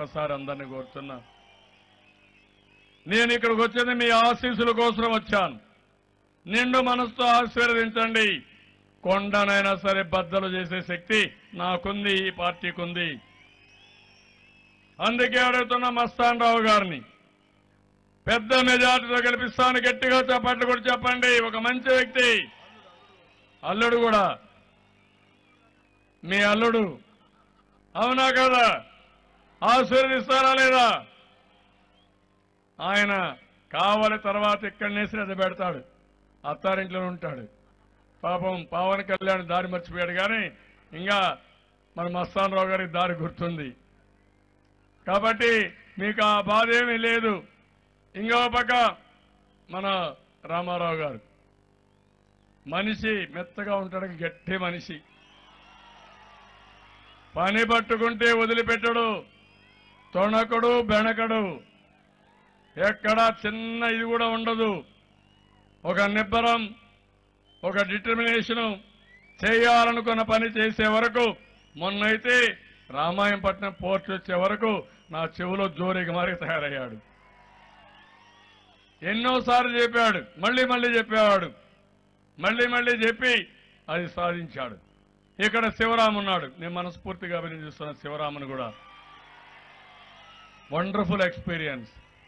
మరొక్కసారి అందరినీ కోరుతున్నా నేను ఇక్కడికి వచ్చింది మీ ఆశీస్సుల కోసం వచ్చాను నిండు మనసుతో ఆశీర్వదించండి కొండనైనా సరే బద్దలు చేసే శక్తి నాకుంది ఈ పార్టీకి ఉంది అందుకే అడుగుతున్న మస్తాన్ రావు గారిని పెద్ద మెజార్టీతో గెలిపిస్తాను గట్టిగా చెప్పట్లు కూడా చెప్పండి ఒక మంచి వ్యక్తి అల్లుడు కూడా మీ అల్లుడు అవునా కదా ఆశీర్వదిస్తారా లేదా ఆయన కావలి తర్వాత ఇక్కడనే శ్రద్ధ పెడతాడు అత్తారింట్లో ఉంటాడు పాపం పవన్ కళ్యాణ్ దారి మర్చిపోయాడు కానీ ఇంకా మన మస్తాన్ రావు గారికి దారి గుర్తుంది కాబట్టి మీకు ఆ బాధ ఏమీ లేదు ఇంకో పక్క మన రామారావు గారు మనిషి మెత్తగా ఉంటాడు గట్టి మనిషి పని పట్టుకుంటే వదిలిపెట్టడు తొణకడు బెణకడు ఎక్కడా చిన్న ఇది కూడా ఉండదు ఒక నిబ్బరం ఒక డిటర్మినేషను చేయాలనుకున్న పని చేసే వరకు మొన్నైతే రామాయంపట్నం పోర్ట్ వచ్చే వరకు నా చెవులో జోరికి మారి తయారయ్యాడు ఎన్నోసార్లు చెప్పాడు మళ్ళీ మళ్ళీ చెప్పేవాడు మళ్ళీ మళ్ళీ చెప్పి అది సాధించాడు ఇక్కడ శివరామ్ ఉన్నాడు నేను మనస్ఫూర్తిగా అభినందిస్తున్న శివరామును కూడా వండర్ఫుల్ ఎక్స్పీరియన్స్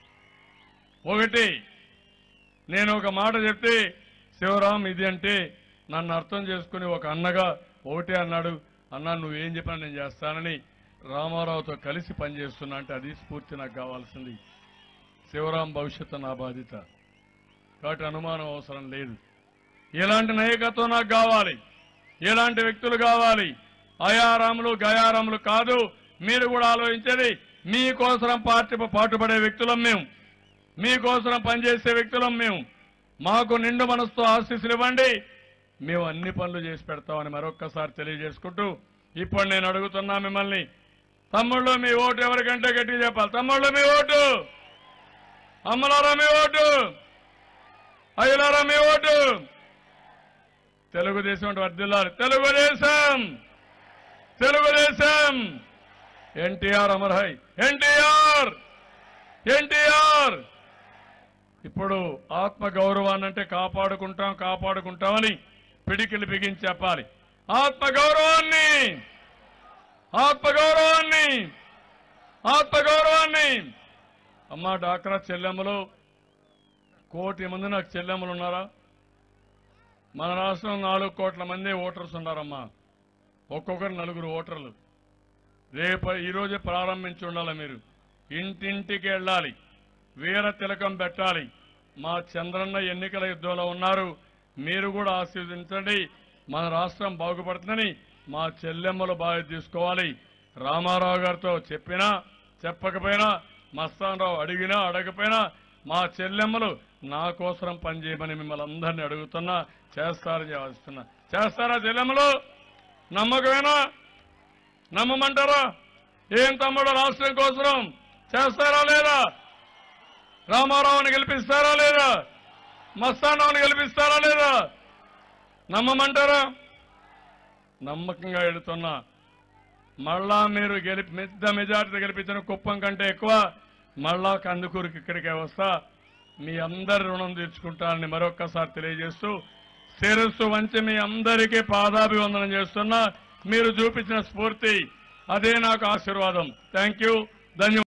ఒకటి నేను ఒక మాట చెప్తే శివరాం ఇది అంటే నన్ను అర్థం చేసుకుని ఒక అన్నగా ఒకటే అన్నాడు అన్నా నువ్వేం చెప్పినా నేను చేస్తానని రామారావుతో కలిసి పనిచేస్తున్నా అంటే అది స్ఫూర్తి నాకు కావాల్సింది శివరాం భవిష్యత్తు నా బాధ్యత కాబట్టి అనుమానం అవసరం లేదు ఇలాంటి నాయకత్వం నాకు కావాలి ఇలాంటి వ్యక్తులు కావాలి అయారాములు గయారాములు కాదు మీరు కూడా ఆలోచించేది మీకోసరం పార్టీ పాటుపడే వ్యక్తులం మేము మీకోసరం పనిచేసే వ్యక్తులం మేము మాకు నిండు మనసుతో ఆశీస్సులు ఇవ్వండి మేము అన్ని పనులు చేసి పెడతామని మరొక్కసారి తెలియజేసుకుంటూ ఇప్పుడు నేను అడుగుతున్నా మిమ్మల్ని తమ్ముళ్ళు మీ ఓటు ఎవరికంటే గట్టిగా చెప్పాలి తమ్ముళ్ళు మీ ఓటు అమ్మలారా మీ ఓటు అయ్యలారా మీ ఓటు తెలుగుదేశం అంటే వర్దిల్లాలి తెలుగుదేశం తెలుగుదేశం ఎన్టీఆర్ అమర్హై ఎన్టీఆర్ ఎన్టీఆర్ ఇప్పుడు ఆత్మ గౌరవాన్ని అంటే కాపాడుకుంటాం కాపాడుకుంటామని పిడికిలు బిగించి చెప్పాలి ఆత్మ గౌరవాన్ని ఆత్మ గౌరవాన్ని ఆత్మ గౌరవాన్ని అమ్మా డాక్రా చెల్లెమ్మలు కోటి మంది నాకు చెల్లెమ్మలు ఉన్నారా మన రాష్ట్రం నాలుగు కోట్ల మంది ఓటర్స్ ఉన్నారమ్మా ఒక్కొక్కరు నలుగురు ఓటర్లు రేపు ఈ రోజే ప్రారంభించి ఉండాలి మీరు ఇంటింటికి వెళ్ళాలి వీర తిలకం పెట్టాలి మా చంద్రన్న ఎన్నికల యుద్ధంలో ఉన్నారు మీరు కూడా ఆశీర్వదించండి మన రాష్ట్రం బాగుపడుతుందని మా చెల్లెమ్మలు బాగా తీసుకోవాలి రామారావు గారితో చెప్పినా చెప్పకపోయినా మస్తానరావు అడిగినా అడగపోయినా మా చెల్లెమ్మలు నా కోసం పనిచేయమని మిమ్మల్ని అందరినీ అడుగుతున్నా చేస్తారని ఆశిస్తున్నా చేస్తారా చెల్లెమ్మలు నమ్మకమేనా నమ్మమంటారా ఏం తమ్ముడు రాష్ట్రం కోసం చేస్తారా లేదా రామారావుని గెలిపిస్తారా లేదా మస్తానరావుని గెలిపిస్తారా లేదా నమ్మమంటారా నమ్మకంగా వెళుతున్నా మళ్ళా మీరు గెలిపి పెద్ద మెజార్టీ గెలిపించిన కుప్పం కంటే ఎక్కువ మళ్ళా కందుకూరుకి ఇక్కడికే వస్తా మీ అందరి రుణం తీర్చుకుంటానని మరొక్కసారి తెలియజేస్తూ శిరస్సు వంచి మీ అందరికీ పాదాభివందనం చేస్తున్నా మీరు చూపించిన స్ఫూర్తి అదే నాకు ఆశీర్వాదం థ్యాంక్ యూ ధన్యవాదాలు